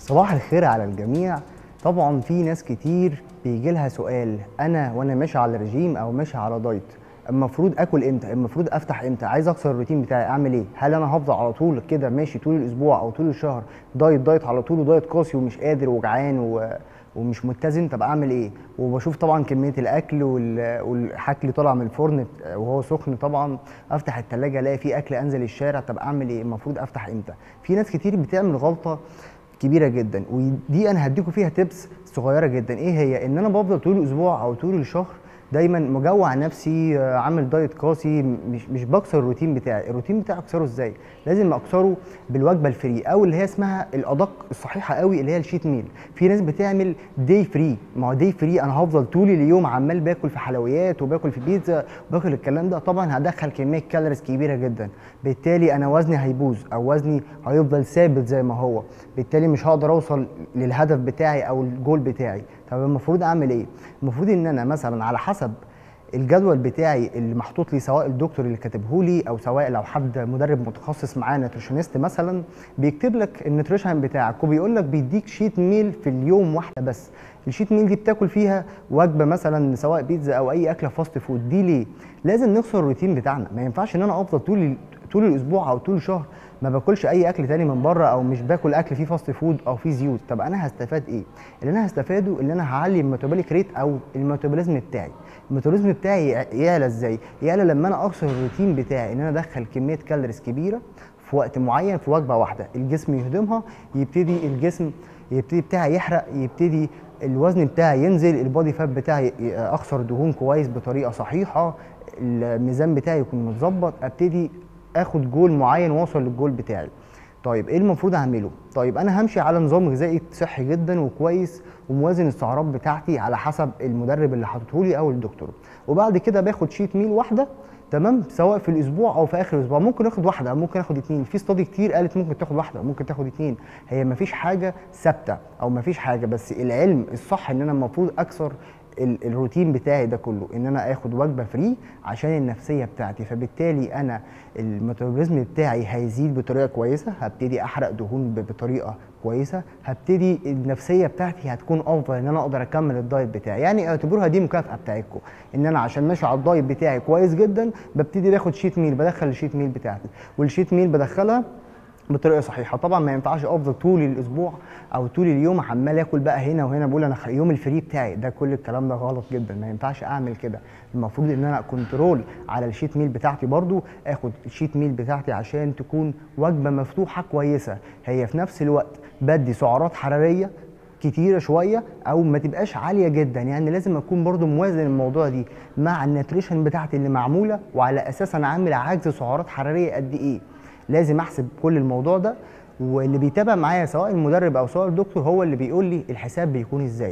صباح الخير على الجميع طبعا في ناس كتير بيجي لها سؤال انا وانا ماشي على رجيم او ماشي على دايت المفروض اكل امتى المفروض افتح امتى عايز اكسر الروتين بتاعي اعمل ايه هل انا هفضل على طول كده ماشي طول الاسبوع او طول الشهر دايت دايت على طول ودايت قاسي ومش قادر وجعان و... ومش متزن طب اعمل ايه وبشوف طبعا كميه الاكل وال- والحاكل اللي طالع من الفرن وهو سخن طبعا افتح التلاجة الاقي فيه اكل انزل الشارع طب اعمل ايه المفروض افتح امتى في ناس كتير بتعمل غلطه كبيره جدا ودي انا هديكم فيها تيبس صغيره جدا ايه هي ان انا بفضل طول الاسبوع او طول الشهر دايما مجوع نفسي آه، عامل دايت قاسي مش مش بكسر الروتين بتاعي الروتين بتاعي اكسره ازاي لازم اكسره بالوجبه الفري او اللي هي اسمها الادق الصحيحه قوي اللي هي الشيت ميل في ناس بتعمل داي فري ما هو داي فري انا هفضل طول اليوم عمال باكل في حلويات وباكل في بيتزا وباكل الكلام ده طبعا هدخل كميه كالوريز كبيره جدا بالتالي انا وزني هيبوظ او وزني هيفضل ثابت زي ما هو بالتالي مش هقدر اوصل للهدف بتاعي او الجول بتاعي طب المفروض اعمل ايه المفروض ان انا مثلا على حسب الجدول بتاعي اللي محطوط لي سواء الدكتور اللي كاتبه لي او سواء لو حد مدرب متخصص معاه نيوتريشنست مثلا بيكتب لك النيوتريشن بتاعك وبيقول لك بيديك شيت ميل في اليوم واحده بس الشيت ميل دي بتاكل فيها وجبه مثلا سواء بيتزا او اي اكله فاست فود دي ليه لازم نكسر الروتين بتاعنا ما ينفعش ان انا افضل طول طول الاسبوع او طول الشهر ما باكلش اي اكل تاني من بره او مش باكل اكل فيه فاست فود او فيه زيوت طب انا هستفاد ايه اللي انا هستفاده ان انا هعلي الميتابوليك ريت او الميتابوليزم بتاعي الميتابوليزم بتاعي يعلى ازاي يعلى لما انا اكسر الروتين بتاعي ان انا ادخل كميه كالوريز كبيره في وقت معين في وجبه واحده الجسم يهضمها يبتدي الجسم يبتدي بتاعي يحرق يبتدي الوزن بتاعي ينزل البودي فات بتاعي ي- اخسر دهون كويس بطريقه صحيحه الميزان بتاعي يكون متظبط ابتدي اخد جول معين واوصل للجول بتاعي طيب ايه المفروض اعمله طيب انا همشي على نظام غذائي صحي جدا وكويس وموازن السعرات بتاعتي على حسب المدرب اللي حاطه لي او الدكتور وبعد كده باخد شيت ميل واحده تمام سواء في الاسبوع او في اخر الاسبوع ممكن اخد واحده او ممكن اخد اتنين في استادي كتير قالت ممكن تاخد واحده ممكن تاخد اتنين هي مفيش حاجه ثابته او مفيش حاجه بس العلم الصح ان انا المفروض اكسر ال- الروتين بتاعي ده كله ان انا اخد وجبه فري عشان النفسيه بتاعتي فبالتالي انا الميتابوليزم بتاعي هيزيد بطريقه كويسه هبتدي احرق دهون ب- بطريقه كويسه هبتدي النفسيه بتاعتي هتكون افضل ان انا اقدر اكمل الدايت بتاعي يعني اعتبروها دي مكافاه بتاعتكم ان انا عشان ماشي على الدايت بتاعي كويس جدا ببتدي باخد شيت ميل بدخل الشيت ميل بتاعتي والشيت ميل بدخلها بطريقه صحيحه طبعا ما ينفعش افضل طول الاسبوع او طول اليوم عمال اكل بقى هنا وهنا بقول انا خ- يوم الفري بتاعي ده كل الكلام ده غلط جدا ما ينفعش اعمل كده المفروض ان انا كنترول على الشيت ميل بتاعتي برضو اخد الشيت ميل بتاعتي عشان تكون وجبه مفتوحه كويسه هي في نفس الوقت بدي سعرات حراريه كتيرة شوية أو ما تبقاش عالية جدا يعني لازم أكون برضو موازن الموضوع دي مع النتريشن بتاعتي اللي معمولة وعلى أساس أنا عامل عجز سعرات حرارية قد إيه لازم أحسب كل الموضوع ده واللي بيتابع معايا سواء المدرب أو سواء الدكتور هو اللي بيقول لي الحساب بيكون إزاي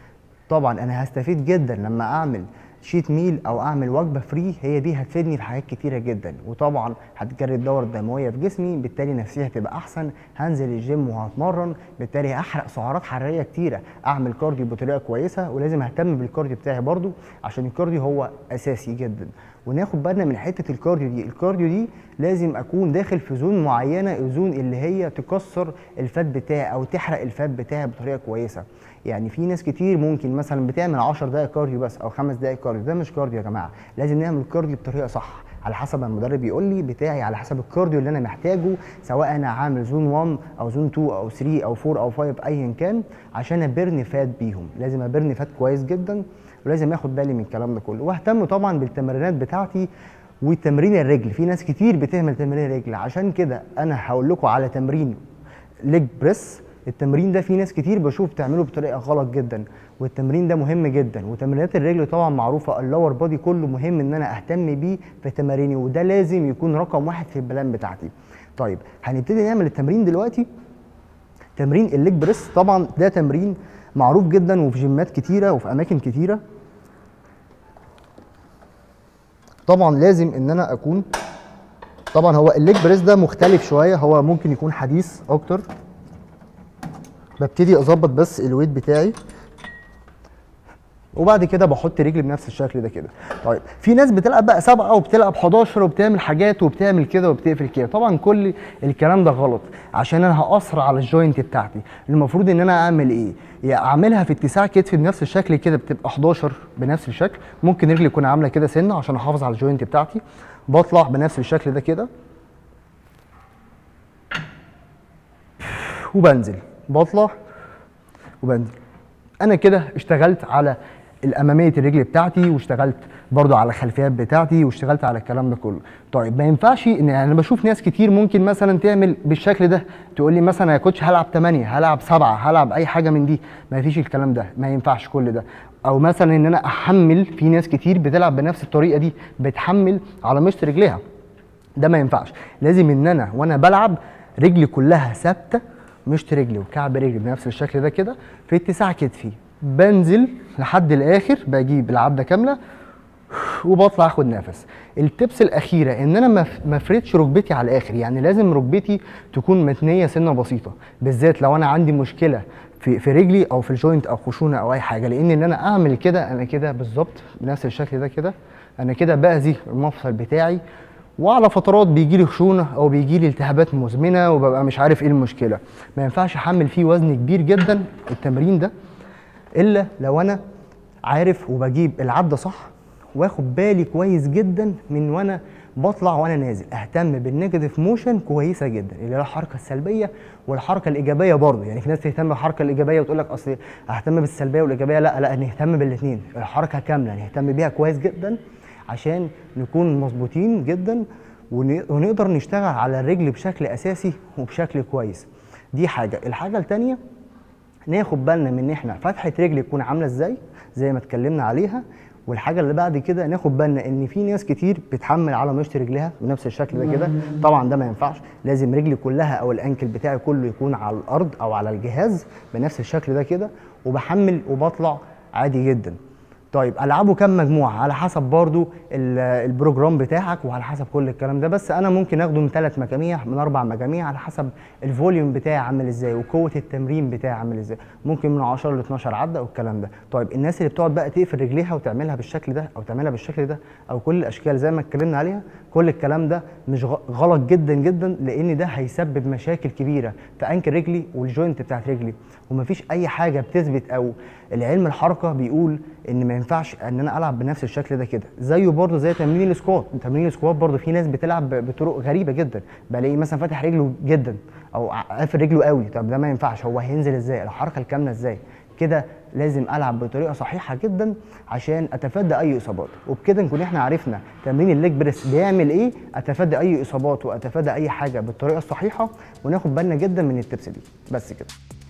طبعا انا هستفيد جدا لما اعمل شيت ميل او اعمل وجبه فري هي دي هتفيدني في حاجات كتيره جدا وطبعا هتجري الدوره الدمويه في جسمي بالتالي نفسيتي هتبقى احسن هنزل الجيم وهتمرن بالتالي هحرق سعرات حراريه كتيره اعمل كارديو بطريقه كويسه ولازم اهتم بالكارديو بتاعي برضو عشان الكارديو هو اساسي جدا وناخد بالنا من حته الكارديو دي الكارديو دي لازم اكون داخل في زون معينه الزون اللي هي تكسر الفات بتاعي او تحرق الفات بتاعي بطريقه كويسه يعني في ناس كتير ممكن مثلا بتعمل 10 دقائق كارديو بس او 5 دقائق كارديو ده مش كارديو يا جماعه لازم نعمل كارديو بطريقه صح على حسب ما المدرب يقول لي بتاعي على حسب الكارديو اللي انا محتاجه سواء انا عامل زون 1 او زون 2 او 3 او 4 او 5 ايا كان عشان ابرن فات بيهم لازم ابرن فات كويس جدا ولازم اخد بالي من الكلام ده كله واهتم طبعا بالتمرينات بتاعتي وتمرين الرجل في ناس كتير بتعمل تمرين رجل عشان كده انا هقول لكم على تمرين ليج بريس التمرين ده في ناس كتير بشوف بتعمله بطريقه غلط جدا والتمرين ده مهم جدا وتمرينات الرجل طبعا معروفه اللور بادي كله مهم ان انا اهتم بيه في تماريني وده لازم يكون رقم واحد في البلان بتاعتي طيب هنبتدي نعمل التمرين دلوقتي تمرين الليج بريس طبعا ده تمرين معروف جدا وفي جيمات كتيره وفي اماكن كتيره طبعا لازم ان انا اكون طبعا هو الليج بريس ده مختلف شويه هو ممكن يكون حديث اكتر ببتدي اظبط بس الويت بتاعي وبعد كده بحط رجلي بنفس الشكل ده كده طيب في ناس بتلعب بقى سبعه وبتلعب 11 وبتعمل حاجات وبتعمل كده وبتقفل كده طبعا كل الكلام ده غلط عشان انا هاثر على الجوينت بتاعتي المفروض ان انا اعمل ايه يا اعملها في اتساع كتفي بنفس الشكل كده بتبقى 11 بنفس الشكل ممكن رجلي تكون عامله كده سنه عشان احافظ على الجوينت بتاعتي بطلع بنفس الشكل ده كده وبنزل بطلع وبنزل انا كده اشتغلت على الاماميه الرجل بتاعتي واشتغلت برضو على الخلفيات بتاعتي واشتغلت على الكلام ده كله طيب ما ينفعش ان يعني انا بشوف ناس كتير ممكن مثلا تعمل بالشكل ده تقول لي مثلا يا كوتش هلعب 8 هلعب 7 هلعب اي حاجه من دي ما فيش الكلام ده ما ينفعش كل ده او مثلا ان انا احمل في ناس كتير بتلعب بنفس الطريقه دي بتحمل على مشط رجليها ده ما ينفعش لازم ان انا وانا بلعب رجلي كلها ثابته مشط رجلي وكعب رجلي بنفس الشكل ده كده في اتساع كتفي بنزل لحد الاخر بجيب العده كامله وبطلع اخد نفس التبس الاخيره ان انا ما افردش ركبتي على الاخر يعني لازم ركبتي تكون متنيه سنه بسيطه بالذات لو انا عندي مشكله في في رجلي او في الجوينت او خشونه او اي حاجه لان ان انا اعمل كده انا كده بالظبط بنفس الشكل ده كده انا كده باذي المفصل بتاعي وعلى فترات بيجي لي خشونه او بيجي لي التهابات مزمنه وببقى مش عارف ايه المشكله ما ينفعش احمل فيه وزن كبير جدا التمرين ده الا لو انا عارف وبجيب العده صح واخد بالي كويس جدا من وانا بطلع وانا نازل اهتم بالنيجاتيف موشن كويسه جدا اللي هي الحركه السلبيه والحركه الايجابيه برضه يعني في ناس تهتم بالحركه الايجابيه وتقول لك اصل اهتم بالسلبيه والايجابيه لا لا نهتم بالاثنين الحركه كامله نهتم بيها كويس جدا عشان نكون مظبوطين جدا ونقدر نشتغل على الرجل بشكل اساسي وبشكل كويس دي حاجه الحاجه الثانيه ناخد بالنا من ان احنا فتحه رجل تكون عامله ازاي زي ما اتكلمنا عليها والحاجه اللي بعد كده ناخد بالنا ان في ناس كتير بتحمل على مشط رجلها بنفس الشكل ده كده طبعا ده ما ينفعش لازم رجلي كلها او الانكل بتاعي كله يكون على الارض او على الجهاز بنفس الشكل ده كده وبحمل وبطلع عادي جدا طيب العبه كام مجموعه على حسب برضو البروجرام بتاعك وعلى حسب كل الكلام ده بس انا ممكن اخده من ثلاث مجاميع من اربع مجاميع على حسب الفوليوم بتاعي عامل ازاي وقوه التمرين بتاعي عامل ازاي ممكن من 10 ل 12 عده والكلام ده طيب الناس اللي بتقعد بقى تقفل رجليها وتعملها بالشكل ده او تعملها بالشكل ده او كل الاشكال زي ما اتكلمنا عليها كل الكلام ده مش غلط جدا جدا لان ده هيسبب مشاكل كبيره في انكل رجلي والجوينت بتاعت رجلي ومفيش اي حاجه بتثبت او العلم الحركه بيقول ان ما ينفعش ان انا العب بنفس الشكل ده كده زيه برضه زي تمرين السكوات تمرين السكوات برضه في ناس بتلعب بطرق غريبه جدا بلاقي مثلا فاتح رجله جدا او قافل رجله قوي طب ده ما ينفعش هو هينزل ازاي الحركه الكامله ازاي كده لازم العب بطريقه صحيحه جدا عشان اتفادى اي اصابات وبكده نكون احنا عرفنا تمرين الليج بريس بيعمل ايه اتفادى اي اصابات واتفادى اي حاجه بالطريقه الصحيحه وناخد بالنا جدا من التبس دي بس كده